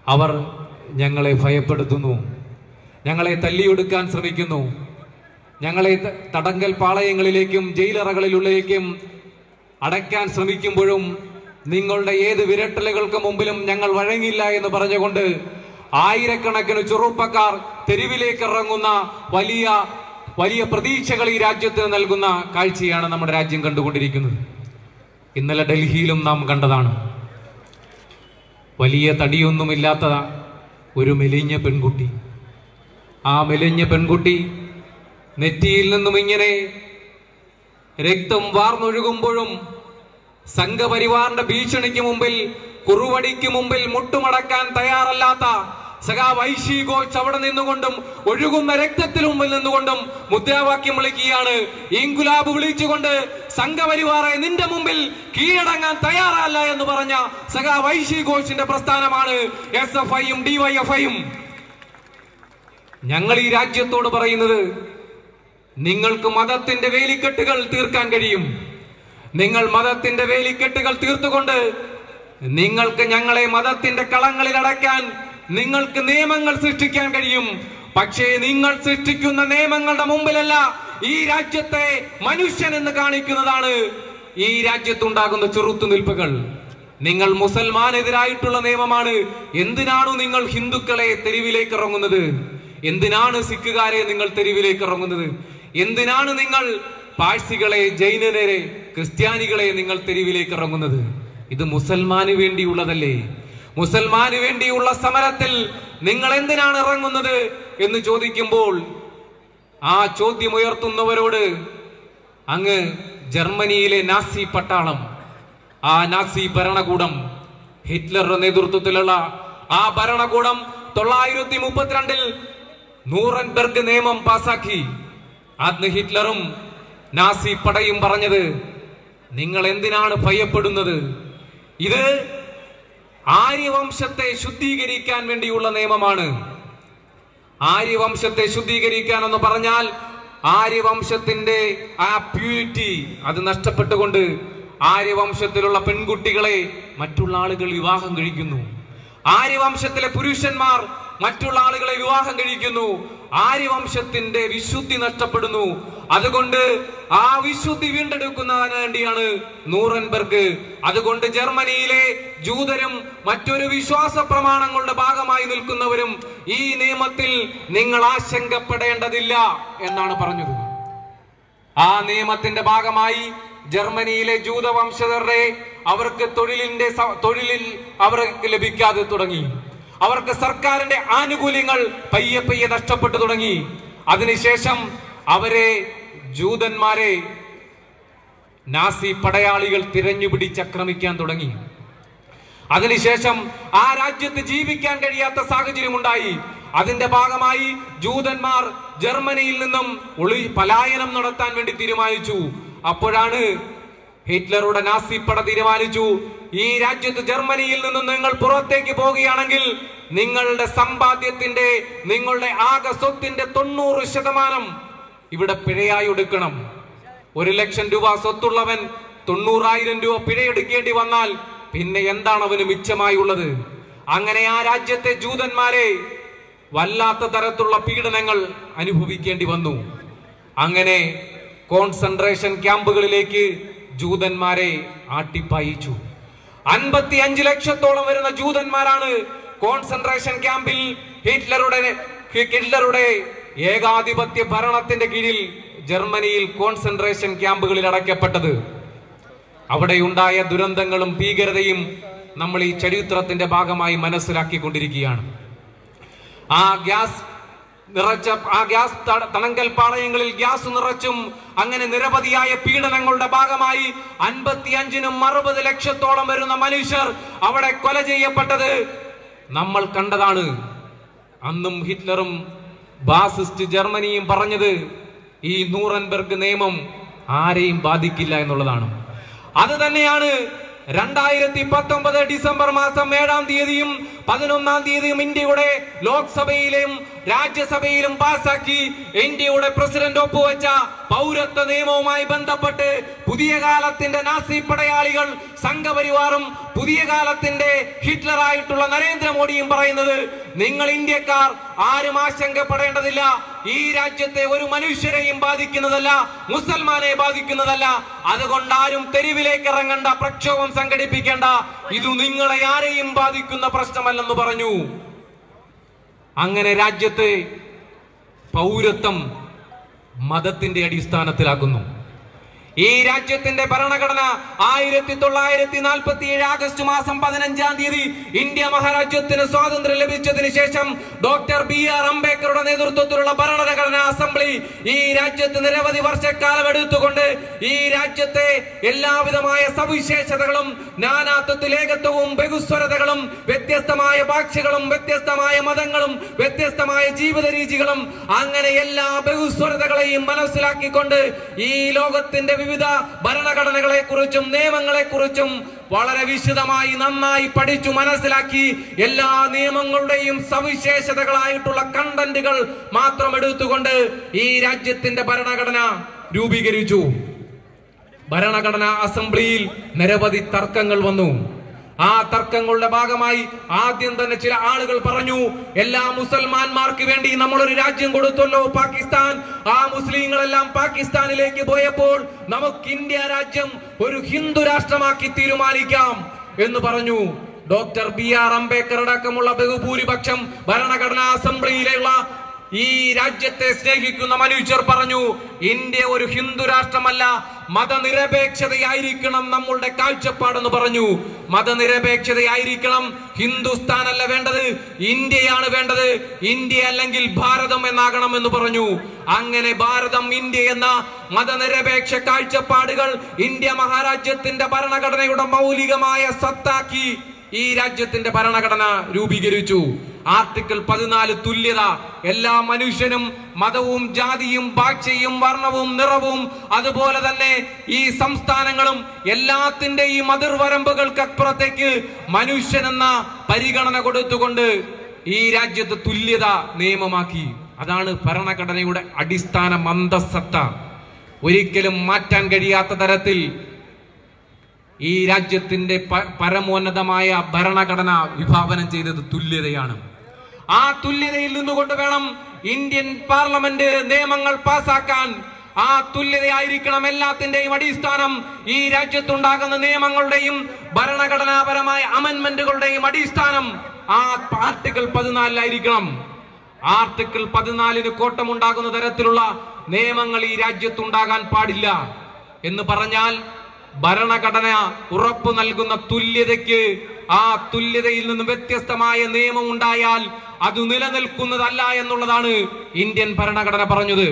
അവർ ഞങ്ങളെ ഭയപ്പെടുത്തുന്നു ഞങ്ങളെ തല്ലിയൊടുക്കാൻ ശ്രമിക്കുന്നു ഞങ്ങളെ ത- തടങ്കൽ പാളയങ്ങളിലേക്കും ജയിലറകളിലുള്ളിലേക്കും അടയ്ക്കാൻ ശ്രമിക്കുമ്പോഴും നിങ്ങളുടെ ഏത് വിരട്ടലുകൾക്ക് മുമ്പിലും ഞങ്ങൾ വഴങ്ങില്ല എന്ന് പറഞ്ഞുകൊണ്ട് ആയിരക്കണക്കിന് ചെറുപ്പക്കാർ തെരുവിലേക്ക് ഇറങ്ങുന്ന വലിയ വലിയ പ്രതീക്ഷകൾ ഈ രാജ്യത്തിന് നൽകുന്ന കാഴ്ചയാണ് നമ്മുടെ രാജ്യം കണ്ടുകൊണ്ടിരിക്കുന്നത് ഇന്നലെ ഡൽഹിയിലും നാം കണ്ടതാണ് വലിയ തടിയൊന്നുമില്ലാത്ത ഒരു മെലിഞ്ഞ പെൺകുട്ടി ആ മെലിഞ്ഞ പെൺകുട്ടി നെറ്റിയിൽ നിന്നും ഇങ്ങനെ രക്തം വാർന്നൊഴുകുമ്പോഴും സംഘപരിവാറിന്റെ ഭീഷണിക്ക് മുമ്പിൽ കുറുവടിക്ക് മുമ്പിൽ മുട്ടുമടക്കാൻ തയ്യാറല്ലാത്ത സഖാ വൈശി ഘോഷ് അവിടെ നിന്നുകൊണ്ടും ഒഴുകുന്ന രക്തത്തിന് മുമ്പിൽ നിന്നുകൊണ്ടും മുദ്രാവാക്യം വിളിക്കുകയാണ് ഇൻകുലാബ് വിളിച്ചുകൊണ്ട് സംഘപരിവാറെ നിന്റെ മുമ്പിൽ കീഴടങ്ങാൻ തയ്യാറല്ല എന്ന് പറഞ്ഞ സഖാ വൈശി ഘോഷിന്റെ പ്രസ്ഥാനമാണ് എസ് എഫ് ഐയും ഡിവൈഎഫ്ഐയും ഞങ്ങൾ ഈ രാജ്യത്തോട് പറയുന്നത് നിങ്ങൾക്ക് മതത്തിന്റെ വേലിക്കെട്ടുകൾ തീർക്കാൻ കഴിയും നിങ്ങൾ മതത്തിന്റെ വേലിക്കെട്ടുകൾ തീർത്തുകൊണ്ട് നിങ്ങൾക്ക് ഞങ്ങളെ മതത്തിന്റെ കളങ്ങളിൽ അടയ്ക്കാൻ നിങ്ങൾക്ക് നിയമങ്ങൾ സൃഷ്ടിക്കാൻ കഴിയും പക്ഷേ നിങ്ങൾ സൃഷ്ടിക്കുന്ന നിയമങ്ങളുടെ മുമ്പിലല്ല ഈ രാജ്യത്തെ മനുഷ്യൻ എന്ന് കാണിക്കുന്നതാണ് ഈ രാജ്യത്തുണ്ടാകുന്ന ചെറുത്തുനിൽപ്പുകൾ നിങ്ങൾ മുസൽമാനെതിരായിട്ടുള്ള നിയമമാണ് എന്തിനാണു നിങ്ങൾ ഹിന്ദുക്കളെ തെരുവിലേക്ക് ഇറങ്ങുന്നത് എന്തിനാണ് സിഖുകാരെ നിങ്ങൾ തെരുവിലേക്ക് ഇറങ്ങുന്നത് എന്തിനാണ് നിങ്ങൾ പാഴ്സികളെ ജൈനരെ ക്രിസ്ത്യാനികളെ നിങ്ങൾ തെരുവിലേക്ക് ഇറങ്ങുന്നത് ഇത് മുസൽമാന് വേണ്ടിയുള്ളതല്ലേ മുസൽമാന് വേണ്ടിയുള്ള സമരത്തിൽ നിങ്ങൾ എന്തിനാണ് ഇറങ്ങുന്നത് എന്ന് ചോദിക്കുമ്പോൾ ആ ചോദ്യം ഉയർത്തുന്നവരോട് അങ്ങ് ജർമ്മനിയിലെ നാസി പട്ടാളം ആ നാസി ഭരണകൂടം ഹിറ്റ്ലറുടെ നേതൃത്വത്തിലുള്ള ആ ഭരണകൂടം തൊള്ളായിരത്തി മുപ്പത്തിരണ്ടിൽ നൂറൻബർഗ് നിയമം പാസാക്കി അന്ന് ഹിറ്റ്ലറും നാസി പടയും പറഞ്ഞത് നിങ്ങൾ എന്തിനാണ് ഭയപ്പെടുന്നത് ഇത് ആര്യവംശത്തെ ശുദ്ധീകരിക്കാൻ വേണ്ടിയുള്ള നിയമമാണ് ആര്യവംശത്തെ ശുദ്ധീകരിക്കാൻ എന്ന് പറഞ്ഞാൽ ആര്യവംശത്തിന്റെ ആ പ്യൂരിറ്റി അത് നഷ്ടപ്പെട്ടുകൊണ്ട് ആര്യവംശത്തിലുള്ള പെൺകുട്ടികളെ മറ്റുള്ള ആളുകൾ വിവാഹം കഴിക്കുന്നു ആര്യവംശത്തിലെ പുരുഷന്മാർ മറ്റുള്ള ആളുകളെ വിവാഹം കഴിക്കുന്നു ആര്യവംശത്തിന്റെ വിശുദ്ധി നഷ്ടപ്പെടുന്നു അതുകൊണ്ട് ആ വിശുദ്ധി വീണ്ടെടുക്കുന്നതിന് വേണ്ടിയാണ് നൂറൻബർഗ് അതുകൊണ്ട് ജർമ്മനിയിലെ ജൂതരും മറ്റൊരു വിശ്വാസ പ്രമാണങ്ങളുടെ ഭാഗമായി നിൽക്കുന്നവരും ഈ നിയമത്തിൽ നിങ്ങൾ ആശങ്കപ്പെടേണ്ടതില്ല എന്നാണ് പറഞ്ഞത് ആ നിയമത്തിന്റെ ഭാഗമായി ജർമ്മനിയിലെ ജൂതവംശജരുടെ അവർക്ക് തൊഴിലിന്റെ സ- തൊഴിലിൽ അവർക്ക് ലഭിക്കാതെ തുടങ്ങി അവർക്ക് സർക്കാരിന്റെ ആനുകൂല്യങ്ങൾ പയ്യെ പയ്യെ നഷ്ടപ്പെട്ടു തുടങ്ങി അതിനുശേഷം അവരെ ജൂതന്മാരെ നാസി പടയാളികൾ തിരഞ്ഞുപിടിച്ച് ആക്രമിക്കാൻ തുടങ്ങി അതിനുശേഷം ആ രാജ്യത്ത് ജീവിക്കാൻ കഴിയാത്ത സാഹചര്യം ഉണ്ടായി അതിന്റെ ഭാഗമായി ജൂതന്മാർ ജർമ്മനിയിൽ നിന്നും ഒളി പലായനം നടത്താൻ വേണ്ടി തീരുമാനിച്ചു അപ്പോഴാണ് ഹിറ്റ്ലറുടെ നാസി പട തീരുമാനിച്ചു ഈ രാജ്യത്ത് ജർമ്മനിയിൽ നിന്നും നിങ്ങൾ പുറത്തേക്ക് പോവുകയാണെങ്കിൽ നിങ്ങളുടെ സമ്പാദ്യത്തിന്റെ നിങ്ങളുടെ ആകെ സ്വത്തിന്റെ തൊണ്ണൂറ് ശതമാനം ഇവിടെ പിഴയായി എടുക്കണം ഒരു ലക്ഷം രൂപ സ്വത്തുള്ളവൻ തൊണ്ണൂറായിരം രൂപ പിഴയെടുക്കേണ്ടി വന്നാൽ പിന്നെ എന്താണ് അവന് മിച്ചമായി ഉള്ളത് അങ്ങനെ ആ രാജ്യത്തെ ജൂതന്മാരെ വല്ലാത്ത തരത്തിലുള്ള പീഡനങ്ങൾ അനുഭവിക്കേണ്ടി വന്നു അങ്ങനെ കോൺസെൻട്രേഷൻ ക്യാമ്പുകളിലേക്ക് ജൂതന്മാരെ ആട്ടിപ്പായിച്ചു അൻപത്തി അഞ്ച് ലക്ഷത്തോളം വരുന്ന ജൂതന്മാരാണ് കോൺസെൻട്രേഷൻ ക്യാമ്പിൽ ഹിറ്റ്ലറുടെ ഹിറ്റ്ലറുടെ ഏകാധിപത്യ ഭരണത്തിന്റെ കീഴിൽ ജർമ്മനിയിൽ കോൺസെൻട്രേഷൻ ക്യാമ്പുകളിൽ അടയ്ക്കപ്പെട്ടത് അവിടെയുണ്ടായ ദുരന്തങ്ങളും ഭീകരതയും നമ്മൾ ഈ ചരിത്രത്തിന്റെ ഭാഗമായി മനസ്സിലാക്കിക്കൊണ്ടിരിക്കുകയാണ് ആ ഗ്യാസ് നിറച്ച ആ ഗ്യാസ് ത- തണങ്കൽ പാളയങ്ങളിൽ ഗ്യാസ് നിറച്ചും അങ്ങനെ നിരവധിയായ പീഡനങ്ങളുടെ ഭാഗമായി അൻപത്തിയഞ്ചിനും അറുപത് ലക്ഷത്തോളം വരുന്ന മനുഷ്യർ അവിടെ കൊല ചെയ്യപ്പെട്ടത് നമ്മൾ കണ്ടതാണ് അന്നും ഹിറ്റ്ലറും ബാസിസ്റ്റ് ജർമ്മനിയും പറഞ്ഞത് ഈ നൂറൻബർഗ് നിയമം ആരെയും ബാധിക്കില്ല എന്നുള്ളതാണ് അത് തന്നെയാണ് രണ്ടായിരത്തി പത്തൊമ്പത് ഡിസംബർ മാസം ഏഴാം തീയതിയും പതിനൊന്നാം തീയതിയും ഇന്ത്യയുടെ ലോക്സഭയിലെയും രാജ്യസഭയിലും പാസാക്കി ഇന്ത്യയുടെ പ്രസിഡന്റ് ഒപ്പുവെച്ച പൗരത്വ നിയമവുമായി ബന്ധപ്പെട്ട് പുതിയ കാലത്തിന്റെ നാസി പടയാളികൾ സംഘപരിവാറും പുതിയ കാലത്തിന്റെ ഹിറ്റ്ലറായിട്ടുള്ള നരേന്ദ്രമോദിയും പറയുന്നത് നിങ്ങൾ ഇന്ത്യക്കാർ ആരും ആശങ്കപ്പെടേണ്ടതില്ല ഈ രാജ്യത്തെ ഒരു മനുഷ്യരെയും ബാധിക്കുന്നതല്ല മുസൽമാനെ ബാധിക്കുന്നതല്ല അതുകൊണ്ട് ആരും തെരുവിലേക്ക് ഇറങ്ങണ്ട പ്രക്ഷോഭം സംഘടിപ്പിക്കേണ്ട ഇത് നിങ്ങളെ ആരെയും ബാധിക്കുന്ന പ്രശ്നമല്ലെന്ന് പറഞ്ഞു അങ്ങനെ രാജ്യത്ത് പൗരത്വം മതത്തിന്റെ അടിസ്ഥാനത്തിലാക്കുന്നു ഈ രാജ്യത്തിന്റെ ഭരണഘടന ആയിരത്തി തൊള്ളായിരത്തി നാൽപ്പത്തി ഏഴ് ആഗസ്റ്റ് മാസം പതിനഞ്ചാം തീയതി ഇന്ത്യ മഹാരാജ്യത്തിന് സ്വാതന്ത്ര്യം ലഭിച്ചതിന് ശേഷം ഡോക്ടർ ബി ആർ അംബേദ്കറുടെ നേതൃത്വത്തിലുള്ള ഭരണഘടനാ അസംബ്ലി ഈ രാജ്യത്ത് നിരവധി വർഷക്കാലം എടുത്തുകൊണ്ട് ഈ രാജ്യത്തെ എല്ലാവിധമായ സവിശേഷതകളും നാനാത്വത്തിൽ ഏകത്വവും ബഹുസ്വരതകളും വ്യത്യസ്തമായ ഭാഷകളും വ്യത്യസ്തമായ മതങ്ങളും വ്യത്യസ്തമായ ജീവിത രീതികളും അങ്ങനെ എല്ലാ ബഹുസ്വരതകളെയും മനസ്സിലാക്കിക്കൊണ്ട് ഈ ലോകത്തിന്റെ വിവിധ ഭരണഘടനകളെ കുറിച്ചും നിയമങ്ങളെ കുറിച്ചും വളരെ വിശദമായി നന്നായി പഠിച്ചു മനസ്സിലാക്കി എല്ലാ നിയമങ്ങളുടെയും സവിശേഷതകളായിട്ടുള്ള കണ്ടന്റുകൾ മാത്രം എടുത്തുകൊണ്ട് ഈ രാജ്യത്തിന്റെ ഭരണഘടന രൂപീകരിച്ചു ഭരണഘടനാ അസംബ്ലിയിൽ നിരവധി തർക്കങ്ങൾ വന്നു ആ തർക്കങ്ങളുടെ ഭാഗമായി ആദ്യം തന്നെ ചില ആളുകൾ പറഞ്ഞു എല്ലാ മുസൽമാന്മാർക്ക് വേണ്ടി നമ്മൾ ഒരു രാജ്യം കൊടുത്തല്ലോ പാകിസ്ഥാൻ ആ മുസ്ലിങ്ങളെല്ലാം പാകിസ്ഥാനിലേക്ക് പോയപ്പോൾ നമുക്ക് ഇന്ത്യ രാജ്യം ഒരു ഹിന്ദു രാഷ്ട്രമാക്കി തീരുമാനിക്കാം എന്ന് പറഞ്ഞു ഡോക്ടർ ബി ആർ അംബേദ്കർ അടക്കമുള്ള ബഹുഭൂരിപക്ഷം ഭരണഘടനാ അസംബ്ലിയിലുള്ള ഈ രാജ്യത്തെ സ്നേഹിക്കുന്ന മനുഷ്യർ പറഞ്ഞു ഇന്ത്യ ഒരു ഹിന്ദു രാഷ്ട്രമല്ല മതനിരപേക്ഷതയായിരിക്കണം നമ്മളുടെ കാഴ്ചപ്പാടെന്ന് പറഞ്ഞു മതനിരപേക്ഷതയായിരിക്കണം ഹിന്ദുസ്ഥാൻ അല്ല വേണ്ടത് ഇന്ത്യയാണ് വേണ്ടത് ഇന്ത്യ അല്ലെങ്കിൽ ഭാരതം എന്നാകണം എന്ന് പറഞ്ഞു അങ്ങനെ ഭാരതം ഇന്ത്യ എന്ന മതനിരപേക്ഷ കാഴ്ചപ്പാടുകൾ ഇന്ത്യ മഹാരാജ്യത്തിന്റെ ഭരണഘടനയുടെ മൗലികമായ സത്താക്കി ഈ രാജ്യത്തിന്റെ ഭരണഘടന രൂപീകരിച്ചു ആർട്ടിക്കിൾ പതിനാല് തുല്യത എല്ലാ മനുഷ്യനും മതവും ജാതിയും ഭാഷയും വർണ്ണവും നിറവും അതുപോലെ തന്നെ ഈ സംസ്ഥാനങ്ങളും എല്ലാത്തിന്റെയും അതിർവരമ്പുകൾക്കപ്പുറത്തേക്ക് മനുഷ്യനെന്ന പരിഗണന കൊടുത്തുകൊണ്ട് ഈ രാജ്യത്ത് തുല്യത നിയമമാക്കി അതാണ് ഭരണഘടനയുടെ അടിസ്ഥാന മന്ദസത്ത ഒരിക്കലും മാറ്റാൻ കഴിയാത്ത തരത്തിൽ ഈ രാജ്യത്തിന്റെ പ- പരമോന്നതമായ ഭരണഘടന വിഭാവനം ചെയ്തത് തുല്യതയാണ് ആ തുല്യതയിൽ നിന്നുകൊണ്ട് വേണം ഇന്ത്യൻ പാർലമെന്റ് നിയമങ്ങൾ പാസാക്കാൻ ആ തുല്യതയായിരിക്കണം എല്ലാത്തിന്റെയും അടിസ്ഥാനം ഈ രാജ്യത്തുണ്ടാകുന്ന നിയമങ്ങളുടെയും ഭരണഘടനാപരമായ അമെന്മെന്റുകളുടെയും അടിസ്ഥാനം ആ ആർട്ടിക്കിൾ പതിനാലിലായിരിക്കണം ആർട്ടിക്കിൾ പതിനാലിന് കോട്ടമുണ്ടാകുന്ന തരത്തിലുള്ള നിയമങ്ങൾ ഈ രാജ്യത്തുണ്ടാകാൻ പാടില്ല എന്ന് പറഞ്ഞാൽ ഭരണഘടന ഉറപ്പു നൽകുന്ന തുല്യതയ്ക്ക് ആ തുല്യതയിൽ നിന്ന് വ്യത്യസ്തമായ നിയമം ഉണ്ടായാൽ അത് നിലനിൽക്കുന്നതല്ല എന്നുള്ളതാണ് ഇന്ത്യൻ ഭരണഘടന പറഞ്ഞത്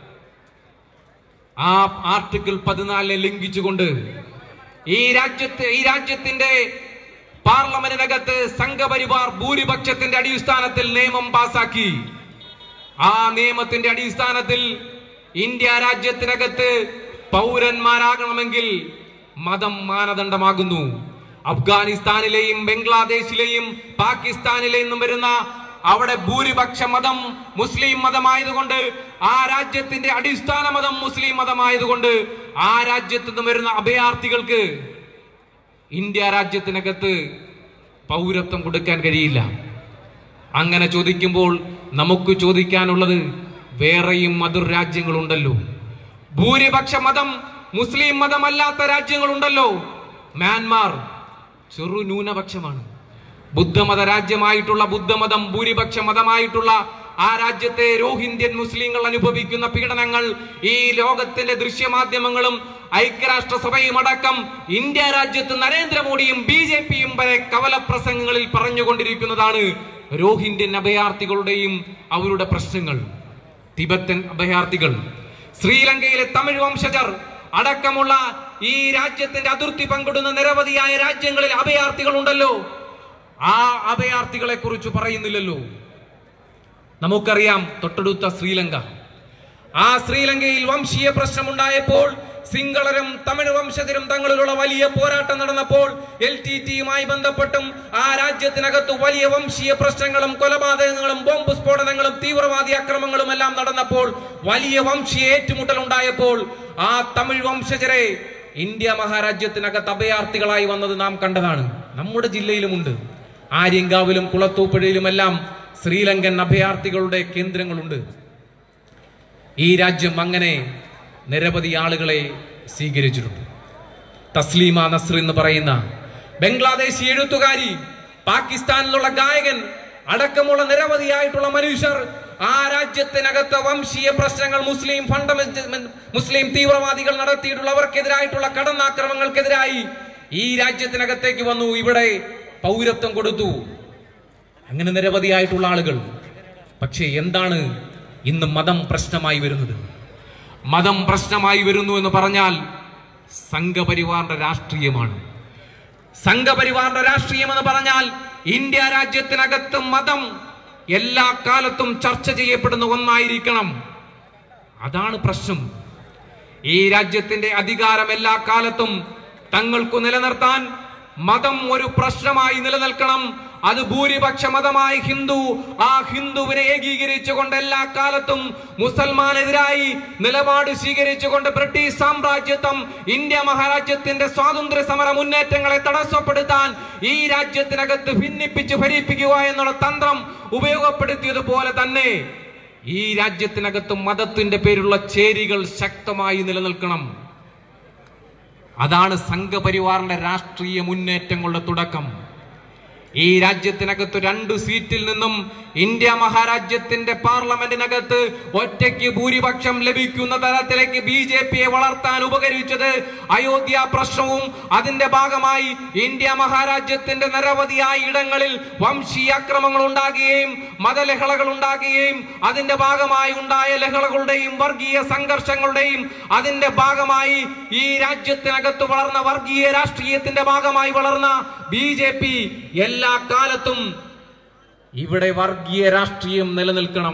ആ ആർട്ടിക്കിൾ പതിനാലിനെ ലംഘിച്ചുകൊണ്ട് ഈ രാജ്യത്ത് ഈ രാജ്യത്തിന്റെ പാർലമെന്റിനകത്ത് സംഘപരിവാർ ഭൂരിപക്ഷത്തിന്റെ അടിസ്ഥാനത്തിൽ നിയമം പാസാക്കി ആ നിയമത്തിന്റെ അടിസ്ഥാനത്തിൽ ഇന്ത്യ രാജ്യത്തിനകത്ത് പൗരന്മാരാകണമെങ്കിൽ മതം മാനദണ്ഡമാകുന്നു അഫ്ഗാനിസ്ഥാനിലെയും ബംഗ്ലാദേശിലെയും പാകിസ്ഥാനിലെയും നിന്നും വരുന്ന അവിടെ ഭൂരിപക്ഷ മതം മുസ്ലിം മതമായതുകൊണ്ട് ആ രാജ്യത്തിന്റെ അടിസ്ഥാന മതം മുസ്ലിം മതമായതുകൊണ്ട് ആ രാജ്യത്ത് നിന്നും വരുന്ന അഭയാർത്ഥികൾക്ക് ഇന്ത്യ രാജ്യത്തിനകത്ത് പൗരത്വം കൊടുക്കാൻ കഴിയില്ല അങ്ങനെ ചോദിക്കുമ്പോൾ നമുക്ക് ചോദിക്കാനുള്ളത് വേറെയും മധുർ രാജ്യങ്ങളുണ്ടല്ലോ ഭൂരിപക്ഷ മതം മുസ്ലിം മതമല്ലാത്ത രാജ്യങ്ങളുണ്ടല്ലോ മ്യാൻമാർ ചെറു ന്യൂനപക്ഷമാണ് ബുദ്ധമത രാജ്യമായിട്ടുള്ള ബുദ്ധമതം ഭൂരിപക്ഷ മതമായിട്ടുള്ള ആ രാജ്യത്തെ രോഹിന്ത്യൻ മുസ്ലിങ്ങൾ അനുഭവിക്കുന്ന പീഡനങ്ങൾ ഈ ലോകത്തിന്റെ ദൃശ്യമാധ്യമങ്ങളും ഐക്യരാഷ്ട്രസഭയും അടക്കം ഇന്ത്യ രാജ്യത്ത് നരേന്ദ്രമോദിയും ബി ജെ പിയും വരെ കവലപ്രസംഗങ്ങളിൽ പറഞ്ഞുകൊണ്ടിരിക്കുന്നതാണ് രോഹിന്ത്യൻ അഭയാർത്ഥികളുടെയും അവരുടെ പ്രശ്നങ്ങൾ തിബത്തൻ അഭയാർത്ഥികൾ ശ്രീലങ്കയിലെ തമിഴ് വംശജർ അടക്കമുള്ള ഈ രാജ്യത്തിന്റെ അതിർത്തി പങ്കിടുന്ന നിരവധിയായ രാജ്യങ്ങളിൽ അഭയാർത്ഥികൾ ഉണ്ടല്ലോ ആ അഭയാർത്ഥികളെ കുറിച്ച് പറയുന്നില്ലല്ലോ നമുക്കറിയാം തൊട്ടടുത്ത ശ്രീലങ്ക ആ ശ്രീലങ്കയിൽ വംശീയ പ്രശ്നമുണ്ടായപ്പോൾ സിംഗളരും തമിഴ് വംശജരും തങ്ങളിലുള്ള വലിയ പോരാട്ടം നടന്നപ്പോൾ എൽ ടി ടിയുമായി ബന്ധപ്പെട്ടും ആ രാജ്യത്തിനകത്ത് വലിയ വംശീയ പ്രശ്നങ്ങളും കൊലപാതകങ്ങളും ബോംബ് സ്ഫോടനങ്ങളും തീവ്രവാദി അക്രമങ്ങളും എല്ലാം നടന്നപ്പോൾ വലിയ വംശീയ ഏറ്റുമുട്ടൽ ഉണ്ടായപ്പോൾ ആ തമിഴ് വംശജരെ ഇന്ത്യ മഹാരാജ്യത്തിനകത്ത് അഭയാർത്ഥികളായി വന്നത് നാം കണ്ടതാണ് നമ്മുടെ ജില്ലയിലുമുണ്ട് ആര്യങ്കാവിലും കുളത്തൂപ്പുഴയിലുമെല്ലാം ശ്രീലങ്കൻ അഭയാർത്ഥികളുടെ കേന്ദ്രങ്ങളുണ്ട് ഈ രാജ്യം അങ്ങനെ നിരവധി ആളുകളെ സ്വീകരിച്ചിട്ടുണ്ട് തസ്ലീമ നസ്ർ എന്ന് പറയുന്ന ബംഗ്ലാദേശി എഴുത്തുകാരി പാകിസ്ഥാനിലുള്ള ഗായകൻ അടക്കമുള്ള നിരവധിയായിട്ടുള്ള മനുഷ്യർ ആ രാജ്യത്തിനകത്ത് വംശീയ പ്രശ്നങ്ങൾ മുസ്ലിം ഫണ്ടമെന്റ് മുസ്ലിം തീവ്രവാദികൾ നടത്തിയിട്ടുള്ളവർക്കെതിരായിട്ടുള്ള കടന്നാക്രമങ്ങൾക്കെതിരായി ഈ രാജ്യത്തിനകത്തേക്ക് വന്നു ഇവിടെ പൗരത്വം കൊടുത്തു അങ്ങനെ നിരവധിയായിട്ടുള്ള ആളുകൾ പക്ഷേ എന്താണ് ഇന്ന് മതം പ്രശ്നമായി വരുന്നത് മതം പ്രശ്നമായി വരുന്നു എന്ന് പറഞ്ഞാൽ സംഘപരിവാറിന്റെ രാഷ്ട്രീയമാണ് സംഘപരിവാറിന്റെ രാഷ്ട്രീയം എന്ന് പറഞ്ഞാൽ ഇന്ത്യ രാജ്യത്തിനകത്ത് മതം എല്ലാ കാലത്തും ചർച്ച ചെയ്യപ്പെടുന്ന ഒന്നായിരിക്കണം അതാണ് പ്രശ്നം ഈ രാജ്യത്തിന്റെ അധികാരം എല്ലാ കാലത്തും തങ്ങൾക്കു നിലനിർത്താൻ മതം ഒരു പ്രശ്നമായി നിലനിൽക്കണം അത് ഭൂരിപക്ഷ മതമായി ഹിന്ദു ആ ഹിന്ദുവിനെ ഏകീകരിച്ചുകൊണ്ട് എല്ലാ കാലത്തും മുസൽമാനെതിരായി നിലപാട് സ്വീകരിച്ചുകൊണ്ട് ബ്രിട്ടീഷ് സാമ്രാജ്യത്വം ഇന്ത്യ മഹാരാജ്യത്തിന്റെ സ്വാതന്ത്ര്യ സമര മുന്നേറ്റങ്ങളെ തടസ്സപ്പെടുത്താൻ ഈ രാജ്യത്തിനകത്ത് ഭിന്നിപ്പിച്ച് ഭരിപ്പിക്കുക എന്നുള്ള തന്ത്രം ഉപയോഗപ്പെടുത്തിയതുപോലെ തന്നെ ഈ രാജ്യത്തിനകത്ത് മതത്തിന്റെ പേരുള്ള ചേരികൾ ശക്തമായി നിലനിൽക്കണം അതാണ് സംഘപരിവാറിന്റെ രാഷ്ട്രീയ മുന്നേറ്റങ്ങളുടെ തുടക്കം ഈ രാജ്യത്തിനകത്ത് രണ്ടു സീറ്റിൽ നിന്നും ഇന്ത്യ മഹാരാജ്യത്തിന്റെ പാർലമെന്റിനകത്ത് ഒറ്റയ്ക്ക് ഭൂരിപക്ഷം ലഭിക്കുന്ന തരത്തിലേക്ക് ബി ജെ പിയെ വളർത്താൻ ഉപകരിച്ചത് അയോധ്യ പ്രശ്നവും അതിന്റെ ഭാഗമായി ഇന്ത്യ മഹാരാജ്യത്തിന്റെ നിരവധിയായ ഇടങ്ങളിൽ വംശീയ അക്രമങ്ങൾ ഉണ്ടാകുകയും മതലഹളകൾ ഉണ്ടാകുകയും അതിന്റെ ഭാഗമായി ഉണ്ടായ ലഹളകളുടെയും വർഗീയ സംഘർഷങ്ങളുടെയും അതിന്റെ ഭാഗമായി ഈ രാജ്യത്തിനകത്ത് വളർന്ന വർഗീയ രാഷ്ട്രീയത്തിന്റെ ഭാഗമായി വളർന്ന ബി ജെ പി എല്ലാ കാലത്തും ഇവിടെ വർഗീയ രാഷ്ട്രീയം നിലനിൽക്കണം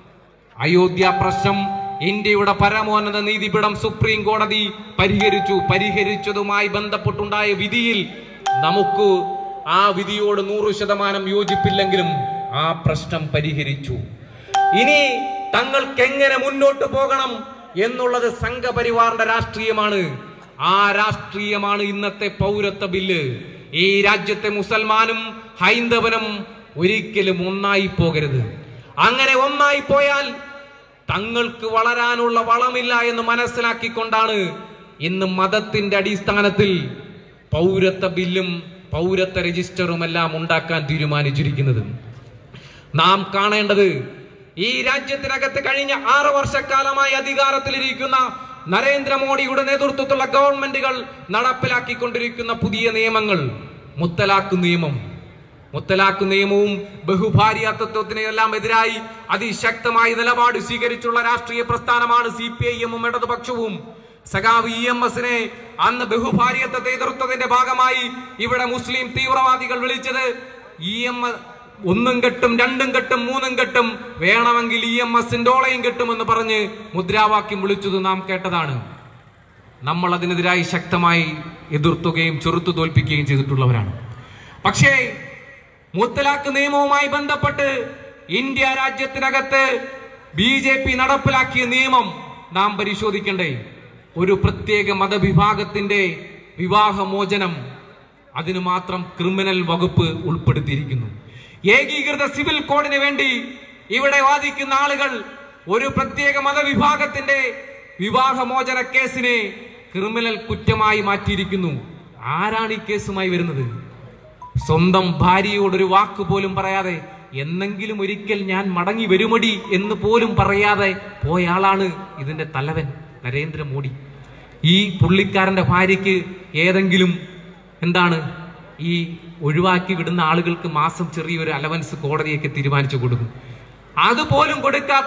അയോധ്യ പ്രശ്നം ഇന്ത്യയുടെ പരമോന്നത നീതിപീഠം സുപ്രീം കോടതി പരിഹരിച്ചു പരിഹരിച്ചതുമായി ബന്ധപ്പെട്ടുണ്ടായ വിധിയിൽ നമുക്ക് ആ വിധിയോട് നൂറ് ശതമാനം യോജിപ്പില്ലെങ്കിലും ആ പ്രശ്നം പരിഹരിച്ചു ഇനി തങ്ങൾക്ക് എങ്ങനെ മുന്നോട്ട് പോകണം എന്നുള്ളത് സംഘപരിവാറിന്റെ രാഷ്ട്രീയമാണ് ആ രാഷ്ട്രീയമാണ് ഇന്നത്തെ പൗരത്വ ബില്ല് ഈ രാജ്യത്തെ മുസൽമാനും ഹൈന്ദവനും ഒരിക്കലും ഒന്നായി പോകരുത് അങ്ങനെ ഒന്നായി പോയാൽ തങ്ങൾക്ക് വളരാനുള്ള വളമില്ല എന്ന് മനസ്സിലാക്കിക്കൊണ്ടാണ് ഇന്ന് മതത്തിന്റെ അടിസ്ഥാനത്തിൽ പൗരത്വ ബില്ലും പൗരത്വ രജിസ്റ്ററും എല്ലാം ഉണ്ടാക്കാൻ തീരുമാനിച്ചിരിക്കുന്നത് നാം കാണേണ്ടത് ഈ രാജ്യത്തിനകത്ത് കഴിഞ്ഞ ആറ് വർഷക്കാലമായി അധികാരത്തിലിരിക്കുന്ന നരേന്ദ്രമോദിയുടെ നേതൃത്വത്തിലുള്ള ഗവൺമെന്റുകൾ നടപ്പിലാക്കിക്കൊണ്ടിരിക്കുന്ന പുതിയ നിയമങ്ങൾ മുത്തലാഖ് നിയമം മുത്തലാഖ് നിയമവും ബഹുഭാര്യാതത്വത്തിനെല്ലാം എതിരായി അതിശക്തമായ നിലപാട് സ്വീകരിച്ചുള്ള രാഷ്ട്രീയ പ്രസ്ഥാനമാണ് സി പി ഐ എമ്മും ഇടതുപക്ഷവും സഖാവ് ഇ എം എസിനെ അന്ന് ബഹുഭാര്യത്വത്തെ എതിർത്തതിന്റെ ഭാഗമായി ഇവിടെ മുസ്ലിം തീവ്രവാദികൾ വിളിച്ചത് ഇ എം ഒന്നും കെട്ടും രണ്ടും കെട്ടും മൂന്നും കെട്ടും വേണമെങ്കിൽ ഇ എം എസിന്റെ ഓളയും കെട്ടുമെന്ന് പറഞ്ഞ് മുദ്രാവാക്യം വിളിച്ചത് നാം കേട്ടതാണ് നമ്മൾ അതിനെതിരായി ശക്തമായി എതിർത്തുകയും ചെറുത്തു തോൽപ്പിക്കുകയും ചെയ്തിട്ടുള്ളവരാണ് പക്ഷേ മുത്തലാഖ് നിയമവുമായി ബന്ധപ്പെട്ട് ഇന്ത്യ രാജ്യത്തിനകത്ത് ബി ജെ പി നടപ്പിലാക്കിയ നിയമം നാം പരിശോധിക്കണ്ടേ ഒരു പ്രത്യേക മതവിഭാഗത്തിന്റെ വിവാഹമോചനം അതിന് മാത്രം ക്രിമിനൽ വകുപ്പ് ഉൾപ്പെടുത്തിയിരിക്കുന്നു ഏകീകൃത സിവിൽ കോഡിന് വേണ്ടി ഇവിടെ വാദിക്കുന്ന ആളുകൾ ഒരു പ്രത്യേക മതവിഭാഗത്തിന്റെ വിവാഹമോചന കേസിനെ ക്രിമിനൽ കുറ്റമായി മാറ്റിയിരിക്കുന്നു ആരാണ് ഈ കേസുമായി വരുന്നത് സ്വന്തം ഭാര്യയോട് ഒരു വാക്ക് പോലും പറയാതെ എന്നെങ്കിലും ഒരിക്കൽ ഞാൻ മടങ്ങി വരുമടി എന്ന് പോലും പറയാതെ പോയ ആളാണ് ഇതിന്റെ തലവൻ നരേന്ദ്രമോദി ഈ പുള്ളിക്കാരന്റെ ഭാര്യയ്ക്ക് ഏതെങ്കിലും എന്താണ് ഈ ഒഴിവാക്കി വിടുന്ന ആളുകൾക്ക് മാസം ചെറിയൊരു അലവൻസ് കോടതിയൊക്കെ തീരുമാനിച്ചു കൊടുക്കും അതുപോലും കൊടുക്കാത്ത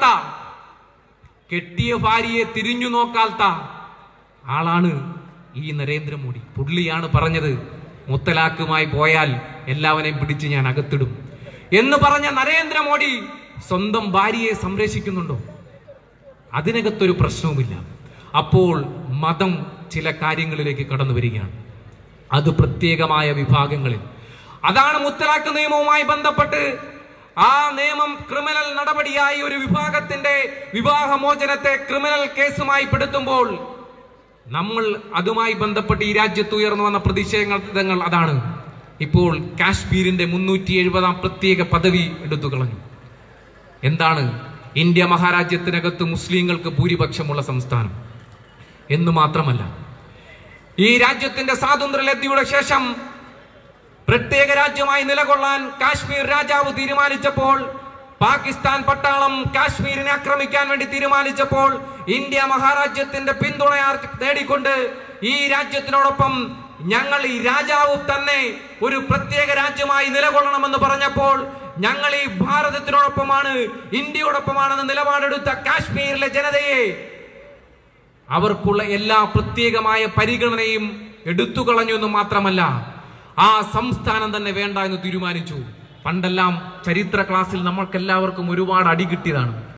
കെട്ടിയ ഭാര്യയെ തിരിഞ്ഞു നോക്കാത്ത ആളാണ് ഈ നരേന്ദ്രമോദി പുള്ളിയാണ് പറഞ്ഞത് മുത്തലാഖുമായി പോയാൽ എല്ലാവരെയും പിടിച്ച് ഞാൻ അകത്തിടും എന്ന് പറഞ്ഞ നരേന്ദ്രമോദി സ്വന്തം ഭാര്യയെ സംരക്ഷിക്കുന്നുണ്ടോ അതിനകത്തൊരു പ്രശ്നവുമില്ല അപ്പോൾ മതം ചില കാര്യങ്ങളിലേക്ക് കടന്നു വരികയാണ് അത് പ്രത്യേകമായ വിഭാഗങ്ങളിൽ അതാണ് മുത്തലാഖ് നിയമവുമായി ബന്ധപ്പെട്ട് ആ നിയമം ക്രിമിനൽ നടപടിയായി ഒരു വിഭാഗത്തിന്റെ വിവാഹമോചനത്തെ ക്രിമിനൽ കേസുമായി പെടുത്തുമ്പോൾ നമ്മൾ അതുമായി ബന്ധപ്പെട്ട് ഈ രാജ്യത്ത് ഉയർന്നു വന്ന പ്രതിഷേധങ്ങൾ അതാണ് ഇപ്പോൾ കാശ്മീരിന്റെ മുന്നൂറ്റി എഴുപതാം പ്രത്യേക പദവി എടുത്തു കളഞ്ഞു എന്താണ് ഇന്ത്യ മഹാരാജ്യത്തിനകത്ത് മുസ്ലിങ്ങൾക്ക് ഭൂരിപക്ഷമുള്ള സംസ്ഥാനം എന്ന് മാത്രമല്ല ഈ രാജ്യത്തിന്റെ സ്വാതന്ത്ര്യലബ്ധിയുടെ ശേഷം പ്രത്യേക രാജ്യമായി നിലകൊള്ളാൻ കാശ്മീർ രാജാവ് തീരുമാനിച്ചപ്പോൾ പാകിസ്ഥാൻ പട്ടാളം കാശ്മീരിനെ ആക്രമിക്കാൻ വേണ്ടി തീരുമാനിച്ചപ്പോൾ ഇന്ത്യ മഹാരാജ്യത്തിന്റെ പിന്തുണ ആർ- നേടിക്കൊണ്ട് ഈ രാജ്യത്തിനോടൊപ്പം ഞങ്ങൾ ഈ രാജാവ് തന്നെ ഒരു പ്രത്യേക രാജ്യമായി നിലകൊള്ളണമെന്ന് പറഞ്ഞപ്പോൾ ഞങ്ങൾ ഈ ഭാരതത്തിനോടൊപ്പമാണ് ഇന്ത്യയോടൊപ്പമാണെന്ന് നിലപാടെടുത്ത കാശ്മീരിലെ ജനതയെ അവർക്കുള്ള എല്ലാ പ്രത്യേകമായ പരിഗണനയും എടുത്തു കളഞ്ഞു എന്ന് മാത്രമല്ല ആ സംസ്ഥാനം തന്നെ വേണ്ട എന്ന് തീരുമാനിച്ചു പണ്ടെല്ലാം ചരിത്ര ക്ലാസ്സിൽ നമ്മൾക്കെല്ലാവർക്കും ഒരുപാട് അടി കിട്ടിയതാണ്